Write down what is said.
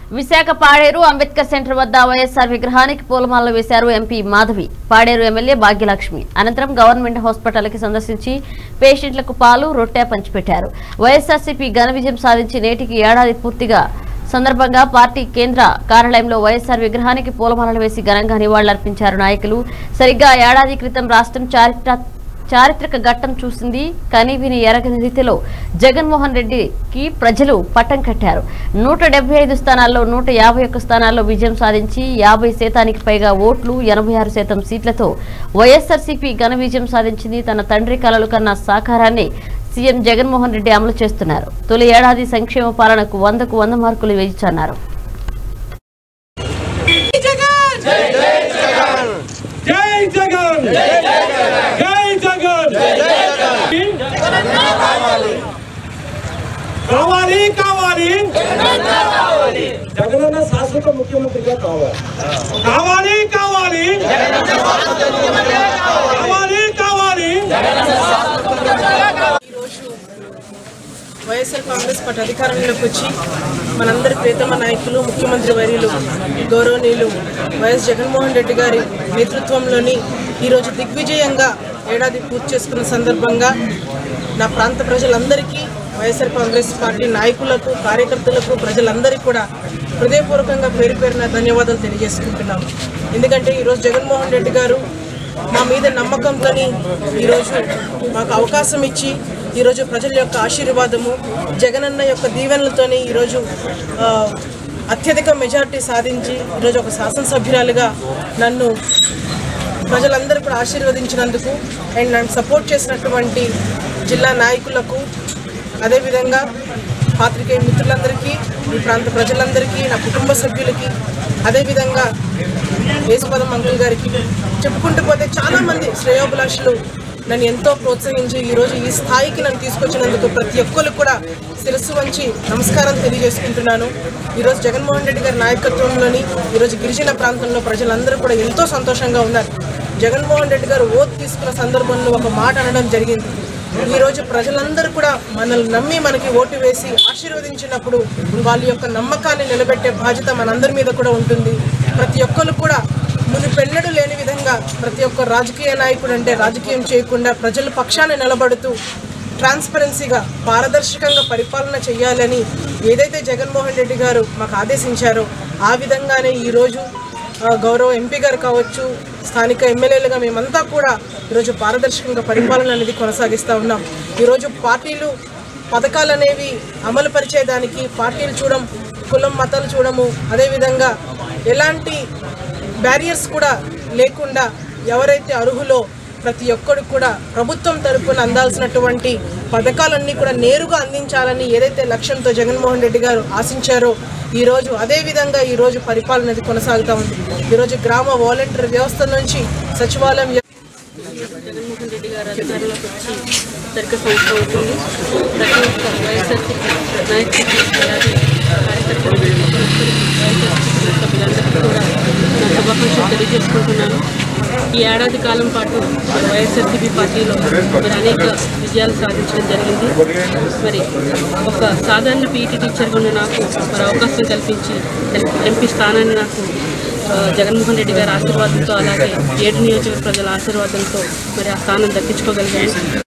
Visakha Paderu Ambedkar centre వద్ద వైఎస్ఆర్ విగ్రహానికి పూలమాలలు వేశారు ఎంపీ మాధవి పాడేరు ఎమ్మెల్యే భాగ్యలక్ష్మి అనంతరం గవర్నమెంట్ హాస్పిటల్ కి సందర్శించి పేషెంట్లకు పాలు రొట్టె పంచిపెట్టారు వైఎస్ఆర్సీపీ ఘన విజయం సాధించి నేటికి ఏడాది పూర్తిగా సందర్భంగా పార్టీ కేంద్ర కార్యాలయంలో వైఎస్ఆర్ విగ్రహానికి పూలమాలలు వేసి ఘనంగా నివాళులర్పించారు నాయకులు సరిగ్గా ఏడాది క్రితం రాష్ట్రం చారిత్ర చారిత్రక ఘట్టం చూసింది కనీవిని ఎరగని రీతిలో జగన్మోహన్ రెడ్డికి ప్రజలు పట్టం కట్టారు నూట డెబ్బై ఐదు స్థానాల్లో నూట యాభై ఒక్క స్థానాల్లో విజయం సాధించి యాభై శాతానికి పైగా ఓట్లు ఎనభై ఆరు శాతం సీట్లతో వైఎస్ఆర్సీపీ ఘన విజయం సాధించింది తన తండ్రి కలలు కన్న సాకారాన్ని సీఎం జగన్మోహన్ రెడ్డి అమలు చేస్తున్నారు తొలి ఏడాది సంక్షేమ పాలనకు వందకు వంద మార్కులు వేయించన్నారు జై జగన్ జై జగన్ కావాలి కావాలి జగనన్న శాశ్వత ముఖ్యమంత్రిగా కావాలి కావాలి కావాలి కావాలి కావాలి వైఎస్ఆర్ కాంగ్రెస్ పార్టీ అధికారంలోకి వచ్చి మనందరి ప్రియతమ నాయకులు ముఖ్యమంత్రి వర్యులు గౌరవనీయులు వైఎస్ జగన్మోహన్ రెడ్డి గారి నేతృత్వంలోని ఈరోజు దిగ్విజయంగా ఏడాది పూర్తి చేసుకున్న సందర్భంగా నా ప్రాంత ప్రజలందరికీ వైఎస్ఆర్ కాంగ్రెస్ పార్టీ నాయకులకు కార్యకర్తలకు ప్రజలందరికీ కూడా హృదయపూర్వకంగా పేరు పేరున ధన్యవాదాలు తెలియజేసుకుంటున్నాము ఎందుకంటే ఈరోజు జగన్మోహన్ రెడ్డి గారు మా మీద నమ్మకంతోని ఈరోజు మాకు అవకాశం ఇచ్చి ఈరోజు ప్రజల యొక్క ఆశీర్వాదము జగనన్న యొక్క దీవెనలతోని ఈరోజు ఆ, అత్యధిక మెజారిటీ సాధించి ఈరోజు ఒక శాసనసభ్యురాలుగా నన్ను ప్రజలందరూ కూడా ఆశీర్వదించినందుకు అండ్ నన్ను సపోర్ట్ చేసినటువంటి జిల్లా నాయకులకు అదేవిధంగా పాత్రికేయ మిత్రులందరికీ ఈ ప్రాంత ప్రజలందరికీ నా కుటుంబ సభ్యులకి అదేవిధంగా యేసుపదం అంకుల్ గారికి చెప్పుకుంటూ పోతే చాలామంది శ్రేయోభిలాషులు నన్ను ఎంతో ప్రోత్సహించి ఈరోజు ఈ స్థాయికి నన్ను తీసుకొచ్చినందుకు ప్రతి ఒక్కరు కూడా శిరస్సు వంచి నమస్కారం తెలియజేసుకుంటున్నాను ఈరోజు జగన్మోహన్ రెడ్డి గారి నాయకత్వంలోని ఈరోజు గిరిజన ప్రాంతంలో ప్రజలందరూ కూడా ఎంతో సంతోషంగా ఉన్నారు జగన్మోహన్ రెడ్డి గారు ఓట్ తీసుకున్న సందర్భంలో ఒక మాట అనడం జరిగింది ఈరోజు ప్రజలందరూ కూడా మనల్ని నమ్మి మనకి ఓటు వేసి ఆశీర్వదించినప్పుడు వాళ్ళ యొక్క నమ్మకాన్ని నిలబెట్టే బాధ్యత మనందరి మీద కూడా ఉంటుంది ప్రతి ఒక్కరు కూడా మునిపెన్నడు లేని విధంగా ప్రతి ఒక్క రాజకీయ నాయకుడు అంటే రాజకీయం చేయకుండా ప్రజల పక్షాన నిలబడుతూ ట్రాన్స్పరెన్సీగా పారదర్శకంగా పరిపాలన చేయాలని ఏదైతే జగన్మోహన్ రెడ్డి గారు మాకు ఆదేశించారో ఆ విధంగానే ఈరోజు ఆ, గౌరవ ఎంపీ గారు కావచ్చు స్థానిక ఎమ్మెల్యేలుగా మేమంతా కూడా ఈరోజు పారదర్శకంగా పరిపాలన అనేది కొనసాగిస్తూ ఉన్నాం ఈరోజు పార్టీలు పథకాలు అనేవి అమలు పరిచేదానికి పార్టీలు చూడడం కులం మతాలు చూడము అదేవిధంగా ఎలాంటి బ్యారియర్స్ కూడా లేకుండా ఎవరైతే అర్హులో ప్రతి ఒక్కరు కూడా ప్రభుత్వం తరపున అందాల్సినటువంటి పథకాలన్నీ కూడా నేరుగా అందించాలని ఏదైతే లక్ష్యంతో జగన్మోహన్ రెడ్డి గారు ఆశించారో ఈరోజు అదే విధంగా ఈరోజు పరిపాలన అనేది కొనసాగుతూ ఉంది ఈరోజు గ్రామ వాలంటీర్ వ్యవస్థ నుంచి సచివాలయం వ్య- జగన్మోహన్ రెడ్డి గారు అధికారంలోకి వచ్చి సరిగ్గా సంవత్సరం అవుతుంది ప్రతి ఒక్క వైఎస్ఆర్సీపీ నాయకుడికి అలాగే కార్యకర్తలు వైఎస్ఆర్సీపీ సభ్యులందరికీ కూడా నా శుభాకాంక్షలు తెలియజేసుకుంటున్నాను ఈ ఏడాది కాలం పాటు మరి వైఎస్ఆర్సీపీ పార్టీలో మరి అనేక విజయాలు సాధించడం జరిగింది మరి ఒక సాధారణ పీఈటీ టీచర్గా ఉన్న నాకు మరి అవకాశం కల్పించి ఎంపీ స్థానాన్ని నాకు ఆ, జగన్మోహన్ రెడ్డి గారి ఆశీర్వాదంతో అలాగే ఏడు నియోజకవర్గ ప్రజల ఆశీర్వాదంతో మరి ఆ స్థానం దక్కించుకోగలిగాను